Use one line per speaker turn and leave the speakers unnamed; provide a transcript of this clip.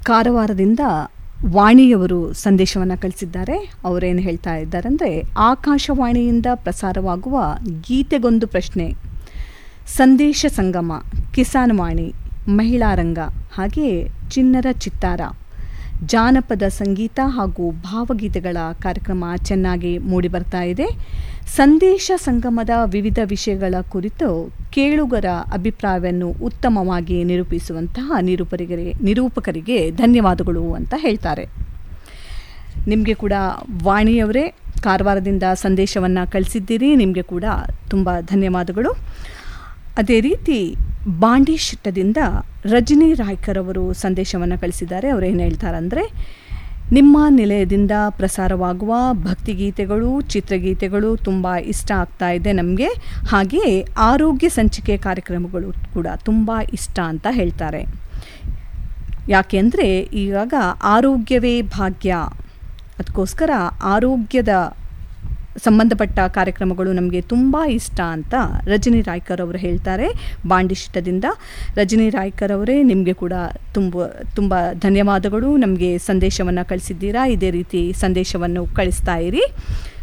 ಕಾರವಾರದಿಂದ ವಾಣಿಯವರು ಸಂದೇಶವನ್ನು ಕಳಿಸಿದ್ದಾರೆ ಅವರೇನು ಹೇಳ್ತಾ ಇದ್ದಾರೆ ಅಂದರೆ ಆಕಾಶವಾಣಿಯಿಂದ ಪ್ರಸಾರವಾಗುವ ಗೀತೆಗೊಂದು ಪ್ರಶ್ನೆ ಸಂದೇಶ ಸಂಗಮ ಕಿಸಾನ್ ವಾಣಿ ಮಹಿಳಾ ರಂಗ ಹಾಗೆಯೇ ಚಿನ್ನರ ಚಿತ್ತಾರ ಜಾನಪದ ಸಂಗೀತ ಹಾಗೂ ಭಾವಗೀತೆಗಳ ಕಾರ್ಯಕ್ರಮ ಚೆನ್ನಾಗಿ ಮೂಡಿಬರ್ತಾ ಇದೆ ಸಂದೇಶ ಸಂಗಮದ ವಿವಿಧ ವಿಷಯಗಳ ಕುರಿತು ಕೇಳುಗರ ಅಭಿಪ್ರಾಯವನ್ನು ಉತ್ತಮವಾಗಿ ನಿರೂಪಿಸುವಂತಹ ನಿರೂಪರಿಗೆ ನಿರೂಪಕರಿಗೆ ಧನ್ಯವಾದಗಳು ಅಂತ ಹೇಳ್ತಾರೆ ನಿಮಗೆ ಕೂಡ ವಾಣಿಯವರೇ ಕಾರವಾರದಿಂದ ಸಂದೇಶವನ್ನು ಕಳಿಸಿದ್ದೀರಿ ನಿಮಗೆ ಕೂಡ ತುಂಬ ಧನ್ಯವಾದಗಳು ಅದೇ ರೀತಿ ಬಾಂಡಿಶಿಟ್ಟದಿಂದ ರಜನಿ ರಾಯ್ಕರ್ ಅವರು ಸಂದೇಶವನ್ನು ಕಳಿಸಿದ್ದಾರೆ ಅವರೇನು ಹೇಳ್ತಾರೆ ಅಂದರೆ ನಿಮ್ಮ ನಿಲಯದಿಂದ ಪ್ರಸಾರವಾಗುವ ಭಕ್ತಿಗೀತೆಗಳು ಚಿತ್ರಗೀತೆಗಳು ತುಂಬ ಇಷ್ಟ ಆಗ್ತಾ ಇದೆ ನಮಗೆ ಹಾಗೆಯೇ ಆರೋಗ್ಯ ಸಂಚಿಕೆ ಕಾರ್ಯಕ್ರಮಗಳು ಕೂಡ ತುಂಬ ಇಷ್ಟ ಅಂತ ಹೇಳ್ತಾರೆ ಯಾಕೆಂದರೆ ಇವಾಗ ಆರೋಗ್ಯವೇ ಭಾಗ್ಯ ಅದಕ್ಕೋಸ್ಕರ ಆರೋಗ್ಯದ ಸಂಬಂಧಪಟ್ಟ ಕಾರ್ಯಕ್ರಮಗಳು ನಮಗೆ ತುಂಬ ಇಷ್ಟ ಅಂತ ರಜನಿ ರಾಯ್ಕರ್ ಅವರು ಹೇಳ್ತಾರೆ ಬಾಂಡಿಶಿಟ್ಟದಿಂದ ರಜನಿ ರಾಯ್ಕರ್ ಅವರೇ ನಿಮಗೆ ಕೂಡ ತುಂಬ ತುಂಬ ಧನ್ಯವಾದಗಳು ನಮಗೆ ಸಂದೇಶವನ್ನು ಕಳಿಸಿದ್ದೀರಾ ಇದೇ ರೀತಿ ಸಂದೇಶವನ್ನು ಕಳಿಸ್ತಾ ಇರಿ